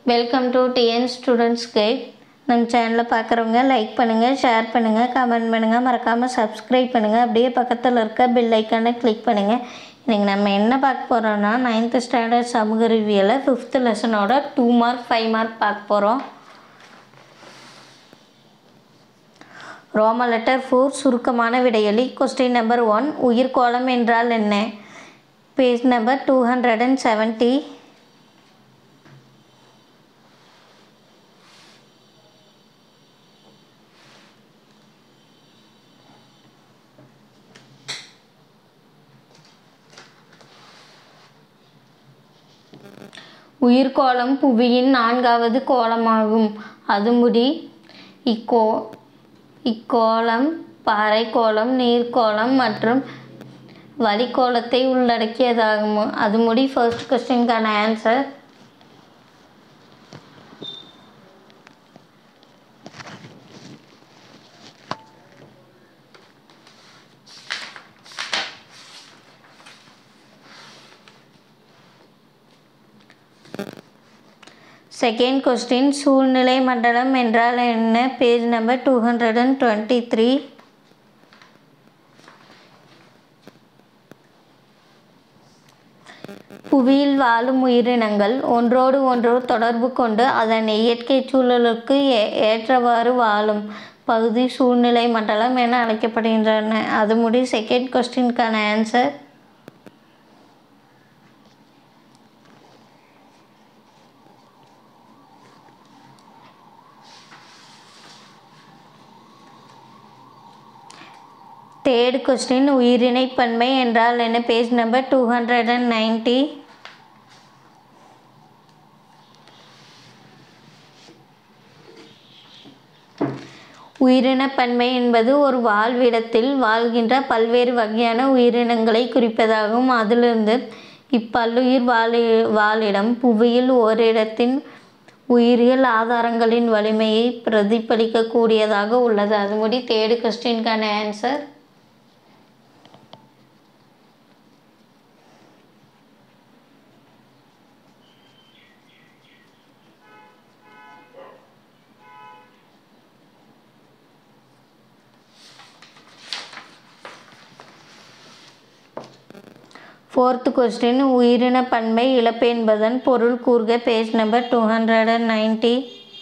welcome to TN students guide நம்ம சேனலை பார்க்குறவங்க லைக் பண்ணுங்கள் ஷேர் பண்ணுங்கள் கமெண்ட் பண்ணுங்கள் மறக்காமல் சப்ஸ்கிரைப் பண்ணுங்கள் அப்படியே பக்கத்தில் இருக்க பெல் ஐக்கானை கிளிக் பண்ணுங்கள் இன்றைக்கி நம்ம என்ன பார்க்க போகிறோன்னா நைன்த்து ஸ்டாண்டர்ட் சமூக அறிவியலில் ஃபிஃப்த்து லெசனோட டூ மார்க் ஃபைவ் மார்க் பார்க்க போகிறோம் ரோம லெட்டர் ஃபோர் சுருக்கமான விடையளி கொஸ்டின் நம்பர் ஒன் உயிர்கோளம் என்றால் என்ன page number two hundred and seventy உயிர்கோளம் புவியின் நான்காவது கோளமாகும் அதுமுடி இக்கோ இக்கோளம் பாறைக்கோளம் நீர்க்கோளம் மற்றும் வளிக்கோளத்தை உள்ளடக்கியதாகும் அதுமுடி ஃபர்ஸ்ட் கொஸ்டின்கான ஆன்சர் செகண்ட் கொஸ்டின் சூழ்நிலை மண்டலம் என்றால் என்ன page number two hundred and twenty three புவியில் வாழும் உயிரினங்கள் ஒன்றோடு ஒன்று தொடர்பு கொண்டு அதன் இயற்கை சூழலுக்கு ஏ ஏற்றவாறு வாழும் பகுதி சூழ்நிலை மண்டலம் என அழைக்கப்படுகின்றன அது முடி செகண்ட் கொஸ்டின்கான ஆன்சர் தேர்ட் கொஸ்டின் உயிரினை பன்மை என்றால் என்ன page number two hundred and ninety உயிரின பன்மை என்பது ஒரு வாழ்விடத்தில் வாழ்கின்ற பல்வேறு வகையான உயிரினங்களை குறிப்பதாகும் அதிலிருந்து இப்பல்லுயிர் வாழி வாழிடம் புவியில் ஓரிடத்தின் உயிரியல் ஆதாரங்களின் வலிமையை பிரதிபலிக்கக்கூடியதாக உள்ளது அதுபடி தேர்டு கொஸ்டின்கான ஆன்சர் ஃபோர்த் கொஸ்டின் உயிரின பன்மை இழப்பு என்பதன் பொருள் கூறுக page number two hundred and ninety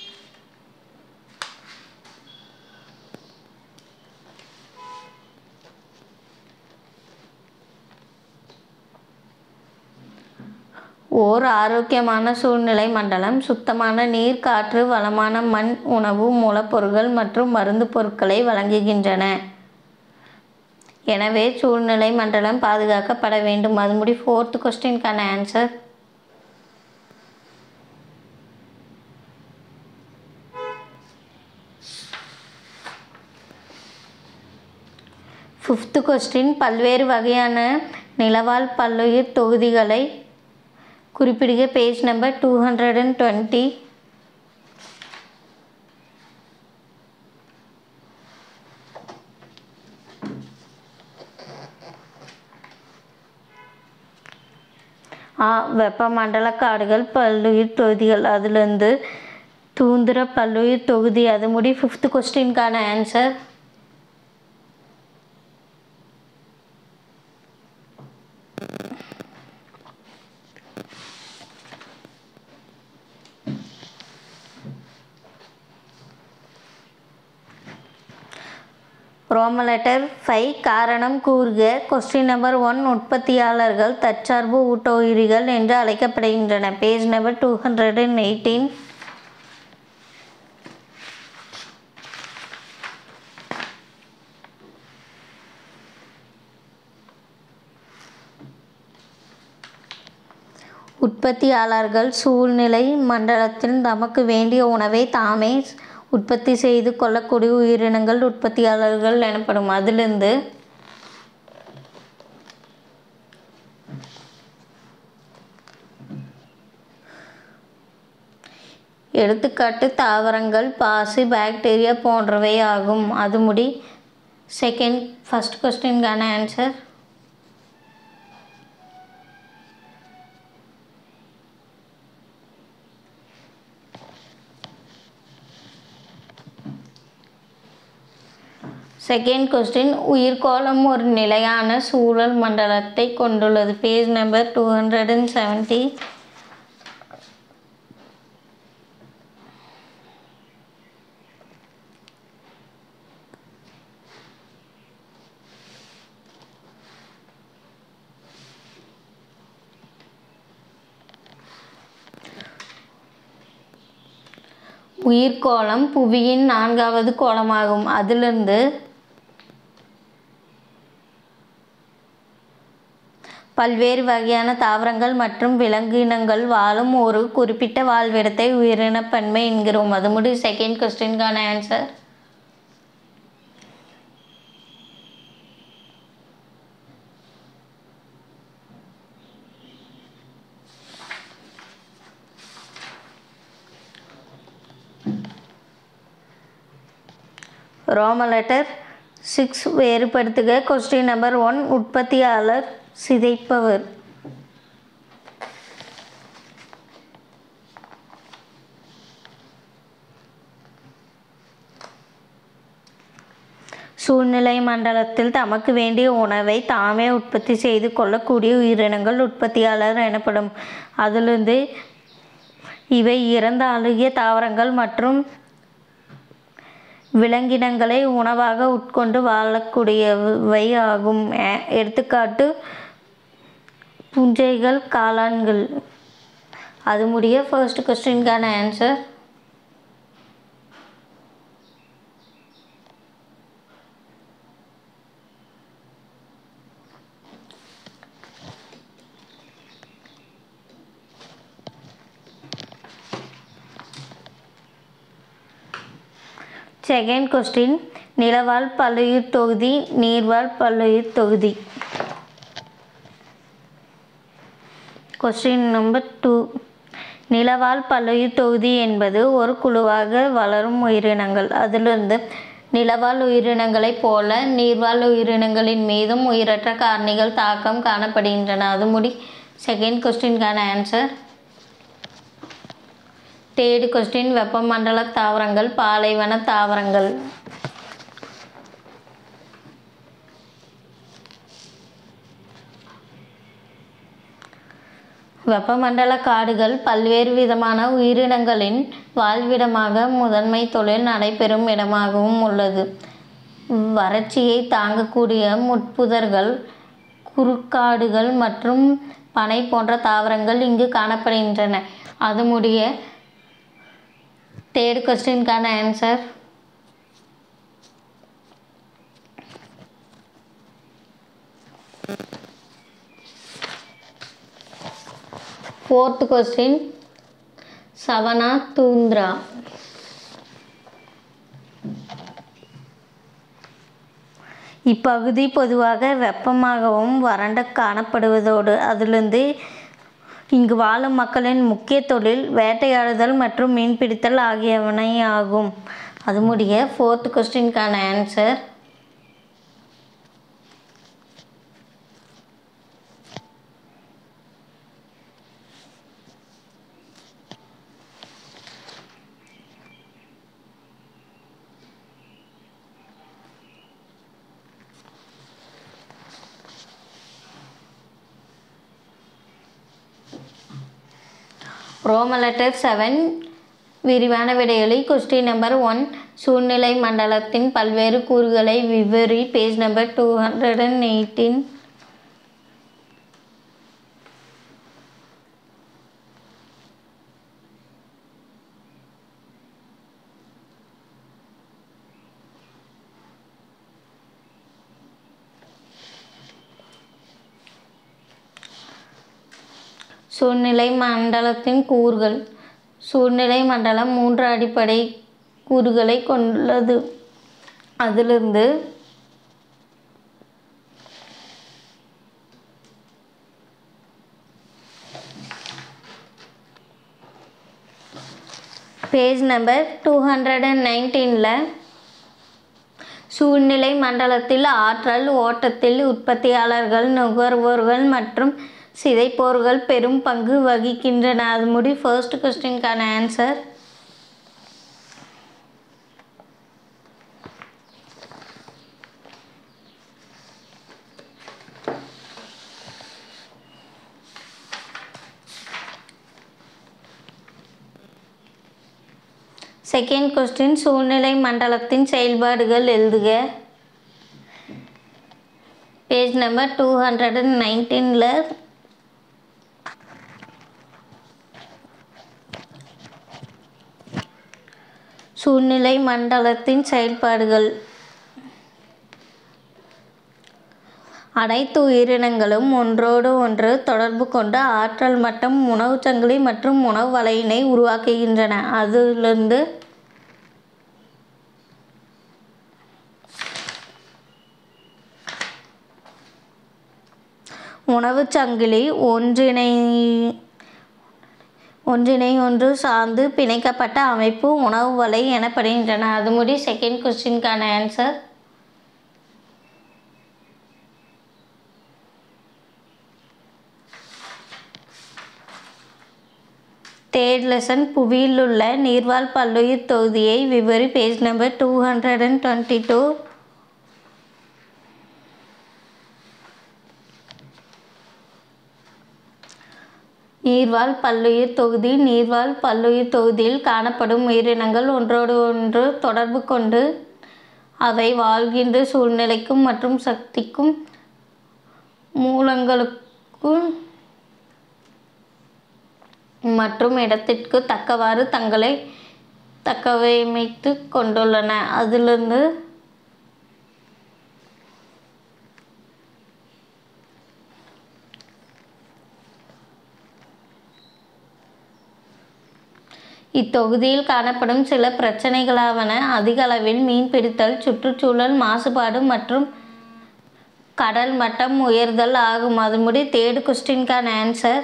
ஓர் ஆரோக்கியமான சூழ்நிலை மண்டலம் சுத்தமான நீர் காற்று வளமான மண் உணவு மூலப்பொருட்கள் மற்றும் மருந்து பொருட்களை வழங்குகின்றன எனவே சூழ்நிலை மண்டலம் பாதுகாக்கப்பட வேண்டும் அது முடி ஃபோர்த் கொஸ்டின்கான ஆன்சர் ஃபிஃப்த்து கொஸ்டின் பல்வேறு வகையான நிலவாழ் பல்லுயிர் தொகுதிகளை குறிப்பிடுக page number two hundred and twenty வெப்பமண்டல காடுகள் பல்லுயிர் தொகுதிகள் அதுலேருந்து தூந்திர பல்லுயிர் தொகுதி அது முடி ஃபிஃப்த் கொஸ்டின்கான ஆன்சர் ரோம லெட்டர் ஃபைவ் காரணம் கூறுக கொஸ்டின் நம்பர் ஒன் உற்பத்தியாளர்கள் தற்சார்பு ஊட்ட உயிரிகள் என்று அழைக்கப்படுகின்றன page number two hundred and eighteen உற்பத்தியாளர்கள் சூழ்நிலை மண்டலத்தில் தமக்கு வேண்டிய உணவை தாமே உற்பத்தி செய்து கொள்ளக்கூடிய உயிரினங்கள் உற்பத்தியாளர்கள் எனப்படும் அதிலிருந்து எடுத்துக்காட்டு தாவரங்கள் பாசி பாக்டீரியா போன்றவை ஆகும் அது முடி செகண்ட் ஃபஸ்ட் கொஸ்டின்கான ஆன்சர் செகண்ட் கொஸ்டின் உயிர்கோளம் ஒரு நிலையான சூழல் மண்டலத்தை கொண்டுள்ளது page number two hundred and seventy உயிர்கோளம் புவியின் நான்காவது கோளமாகும் அதிலிருந்து பல்வேறு வகையான தாவரங்கள் மற்றும் விலங்கினங்கள் வாழும் ஒரு குறிப்பிட்ட வாழ்விடத்தை உயிரினப்பன்மை என்கிறோம் அது முடி செகண்ட் கொஸ்டின்கான ஆன்சர் ரோம லெட்டர் சிக்ஸ் வேறுபடுத்துக கொஸ்டின் நம்பர் ஒன் உற்பத்தியாளர் சிதைப்பவர் சூழ்நிலை மண்டலத்தில் தமக்கு வேண்டிய உணவை தாமே உற்பத்தி செய்து கொள்ளக்கூடிய உயிரினங்கள் உற்பத்தியாளர் எனப்படும் அதிலிருந்து இவை இறந்த அழுகிய தாவரங்கள் மற்றும் விலங்கினங்களை உணவாக உட்கொண்டு வாழக்கூடியவை ஆகும் எ- எடுத்துக்காட்டு புஞ்சைகள் காளான்கள் அது முடிய ஃபர்ஸ்ட் கொஸ்டின்கான ஆன்சர் செகண்ட் கொஸ்டின் நிலவாழ் பல்லுயிர் தொகுதி நீர்வாழ் பல்லுயிர் தொகுதி கொஸ்டின் நம்பர் டூ நிலவாழ் பல்லுயிர் தொகுதி என்பது ஒரு குழுவாக வளரும் உயிரினங்கள் அதிலிருந்து நிலவாழ் உயிரினங்களைப் போல நீர்வாழ் உயிரினங்களின் மீதும் உயிரற்ற காரணிகள் தாக்கம் காணப்படுகின்றன அது முடி செகண்ட் கொஸ்டின்கான ஆன்சர் தேர்டு கொஸ்டின் வெப்பமண்டல தாவரங்கள் பாலைவன தாவரங்கள் வெப்பமண்டல காடுகள் பல்வேறு விதமான உயிரினங்களின் வாழ்விடமாக முதன்மை தொழில் நடைபெறும் இடமாகவும் உள்ளது வறட்சியை தாங்கக்கூடிய முட்புதர்கள் குறுக்காடுகள் மற்றும் பனை போன்ற தாவரங்கள் இங்கு காணப்படுகின்றன அது முடிய தேர்ட் கொஸ்டின்கான answer fourth question savanna tundra இப்பகுதி பொதுவாக வெப்பமாகவும் வறண்ட காணப்படுவதோடு அதிலிருந்து இங்கு வாழும் மக்களின் முக்கிய தொழில் வேட்டையாடுதல் மற்றும் மீன்பிடித்தல் ஆகியவனை ஆகும் அது முடிய ஃபோர்த் கொஸ்டின்கான ஆன்சர் ரோம லெட்டர் செவன் விரிவான விடையளி கொஸ்டின் நம்பர் ஒன் சூழ்நிலை மண்டலத்தின் பல்வேறு கூறுகளை விவரி page number two hundred and eighteen சூழ்நிலை மண்டலத்தின் கூறுகள் சூழ்நிலை மண்டலம் மூன்று அடிப்படை கூறுகளை கொண்டுள்ளது அதிலிருந்து page number two hundred and நைன்டீனில் சூழ்நிலை மண்டலத்தில் ஆற்றல் ஓட்டத்தில் உற்பத்தியாளர்கள் நுகர்வோர்கள் மற்றும் சிதைப்போர்கள் பெரும் பங்கு வகிக்கின்றன அது முடி ஃபர்ஸ்ட் கொஸ்டின்கான ஆன்சர் செகண்ட் கொஸ்டின் சூழ்நிலை மண்டலத்தின் செயல்பாடுகள் எழுதுக page number two hundred and நைன்டீனில் சூழ்நிலை மண்டலத்தின் செயல்பாடுகள் அனைத்து உயிரினங்களும் ஒன்றோடு ஒன்று தொடர்பு கொண்டு ஆற்றல் மட்டம் உணவுச் சங்கிலி மற்றும் உணவு வலையினை உருவாக்குகின்றன அதிலிருந்து உணவுச் சங்கிலி ஒன்றிணை ஒன்றினை ஒன்று சார்ந்து பிணைக்கப்பட்ட அமைப்பு உணவு வலை எனப்படுகின்றன அது முடி செகண்ட் கொஸ்டினுக்கான ஆன்சர் தேர்ட் லெசன் புவியில் உள்ள நீர்வாழ் பல்லுயிர் தொகுதியை விவரி page number two hundred and twenty two நீர்வாழ் பல்லுயிர் தொகுதி நீர்வாழ் பல்லுயிர் தொகுதியில் காணப்படும் உயிரினங்கள் ஒன்றோடு ஒன்று தொடர்பு கொண்டு அவை வாழ்கின்ற சூழ்நிலைக்கும் மற்றும் சக்திக்கும் மூலங்களுக்கும் மற்றும் இடத்திற்கு தக்கவாறு தங்களை தக்கவைமைத்து கொண்டுள்ளன அதிலிருந்து இத்தொகுதியில் காணப்படும் சில பிரச்சனைகளாவன அதிக அளவில் மீன்பிடித்தல் சுற்றுச்சூழல் மாசுபாடு மற்றும் கடல் மட்டம் உயர்தல் ஆகும் அது முடி தேர்டு கொஸ்டின்கான ஆன்சர்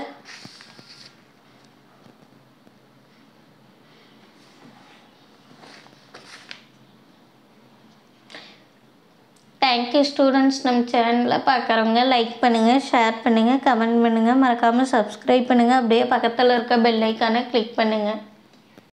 தேங்க்யூ ஸ்டூடெண்ட்ஸ் நம்ம சேனலில் பார்க்குறவங்க லைக் பண்ணுங்கள் ஷேர் பண்ணுங்கள் கமெண்ட் பண்ணுங்கள் மறக்காமல் சப்ஸ்கிரைப் பண்ணுங்கள் அப்படியே பக்கத்தில் இருக்க பெல் ஐக்கானை கிளிக் பண்ணுங்கள்